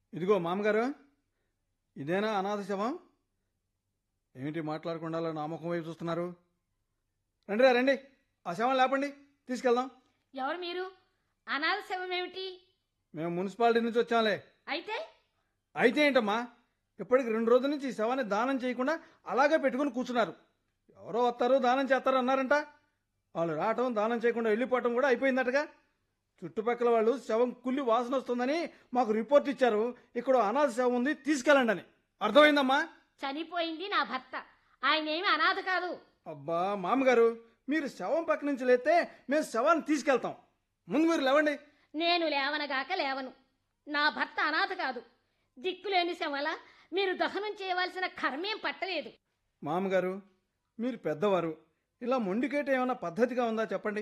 ఇదిగో మామగారు ఇదేనా అనాథ శవం ఏమిటి మాట్లాడకుండా అలా నా ముఖం వైపు చూస్తున్నారు రండి రా రండి ఆ శవం లేపండి తీసుకెళ్దాం ఎవరు మీరు అనాథ శవం ఏమిటి మేము మున్సిపాలిటీ నుంచి వచ్చాంలే అయితే అయితే ఏంటమ్మా ఇప్పటికి రెండు రోజుల నుంచి ఈ శవాన్ని దానం చేయకుండా అలాగే పెట్టుకుని కూర్చున్నారు ఎవరో వస్తారు దానం చేస్తారు అన్నారంట వాళ్ళు రావటం దానం చేయకుండా వెళ్ళిపోవటం కూడా అయిపోయిందటగా చుట్టుపక్కల వాళ్ళు శవం కుళ్ళి వాసన వస్తుందని మాకు రిపోర్ట్ ఇచ్చారు ఇక్కడ అనాథ శవం ఉంది తీసుకెళ్ళండి అని అర్థమైందమ్మా చనిపోయింది నా భర్త ఆయన ఏమి అనాథ కాదు అబ్బా మామగారు మీరు శవం పక్క నుంచి లేస్తే మేము శవాన్ని తీసుకెళ్తాం ముందు మీరు లేవండి నేను లేవనగాక లేవను నా భర్త అనాథ కాదు దిక్కులేని శవల మీరు దహనం చేయవలసిన కర్మేం పట్టలేదు మామగారు మీరు పెద్దవారు ఇలా మొండికేట ఏమైనా పద్ధతిగా ఉందా చెప్పండి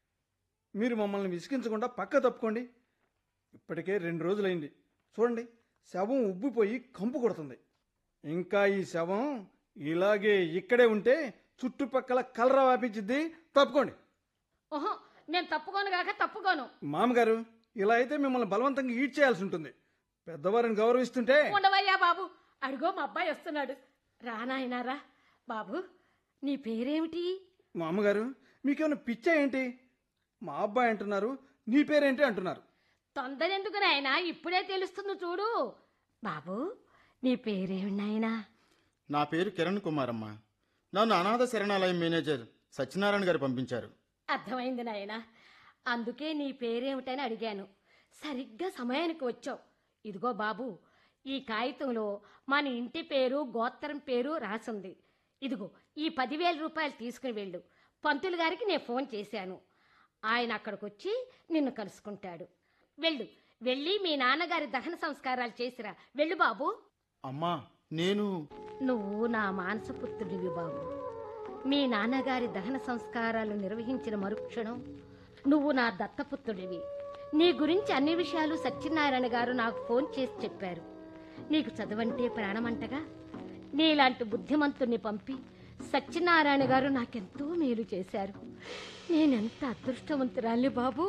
మీరు మమ్మల్ని విసిగించకుండా పక్క తప్పుకోండి ఇప్పటికే రెండు రోజులైంది చూడండి శవం ఉబ్బిపోయి కంపు కొడుతుంది ఇంకా ఈ శవం ఇలాగే ఇక్కడే ఉంటే చుట్టుపక్కల కలరా వ్యాపించిద్ది తప్పుకోండి ఓహో నేను తప్పుకోను గాక తప్పుకోను మామగారు ఇలా అయితే మిమ్మల్ని బలవంతంగా ఈడ్ చేయాల్సి ఉంటుంది పెద్దవారిని గౌరవిస్తుంటే ఉండవయ్యా బాబు అడుగో మా అబ్బాయి వస్తున్నాడు రానాయనారా బాబు నీ పేరేమిటి మా అమ్మగారు మీకేమైనా పిచ్చా ఏంటి మా అబ్బాయి అంటున్నారు నీ పేరేంటి అంటున్నారు తొందర ఎందుకు నాయనా ఇప్పుడే తెలుస్తుంది చూడు బాబు నీ పేరేమి నాయనా నా పేరు కిరణ్ కుమార్ అమ్మ నన్ను అనాథ శరణాలయం మేనేజర్ సత్యనారాయణ గారు పంపించారు అర్థమైంది నాయనా అందుకే నీ పేరేమిటని అడిగాను సరిగ్గా సమయానికి వచ్చావు ఇదిగో బాబు ఈ కాగితంలో మన ఇంటి పేరు గోత్రం పేరు రాసుంది ఇదిగో ఈ పదివేల రూపాయలు తీసుకుని వెళ్ళు పంతులు గారికి నేను ఫోన్ చేశాను ఆయన అక్కడికి వచ్చి నిన్ను కలుసుకుంటాడు వెళ్ళు వెళ్ళి మీ నాన్నగారి దహన సంస్కారాలు చేసిరా వెళ్ళు బాబు అమ్మా నేను నువ్వు నా మానసపుత్రుడివి బాబు మీ నాన్నగారి దహన సంస్కారాలు నిర్వహించిన మరుక్షణం నువ్వు నా దత్తపుత్రుడివి నీ గురించి అన్ని విషయాలు సత్యనారాయణ గారు నాకు ఫోన్ చేసి చెప్పారు నీకు చదవంటే ప్రాణమంటగా నీలాంటి బుద్ధిమంతుణ్ణి పంపి సత్యనారాయణ గారు నాకెంతో మేలు చేశారు నేనెంత అదృష్టవంతురాలి బాబు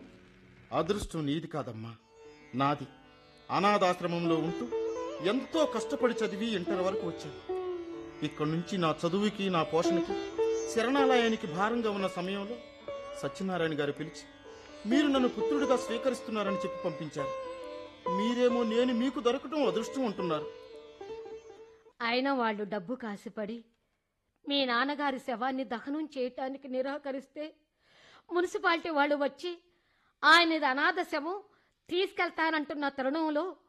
అదృష్టం నీది కాదమ్మా నాది అనాథాశ్రమంలో ఉంటూ ఎంతో కష్టపడి చదివి ఇంటర్ వరకు వచ్చాను ఇక్కడి నుంచి నా చదువుకి నా పోషణకి శరణాలయానికి భారంగా ఉన్న సమయంలో సత్యనారాయణ గారు పిలిచి మీరు నన్ను పుత్రుడిగా స్వీకరిస్తున్నారని చెప్పి పంపించారు మీరేమో నేను మీకు దొరకటం అదృష్టం అంటున్నారు అయినా వాళ్ళు డబ్బు కాసిపడి మీ నాన్నగారి శవాన్ని దహనం చేయటానికి నిరాకరిస్తే మున్సిపాలిటీ వాళ్ళు వచ్చి ఆయనది అనాథ శవం తీసుకెళ్తానంటున్న తరుణంలో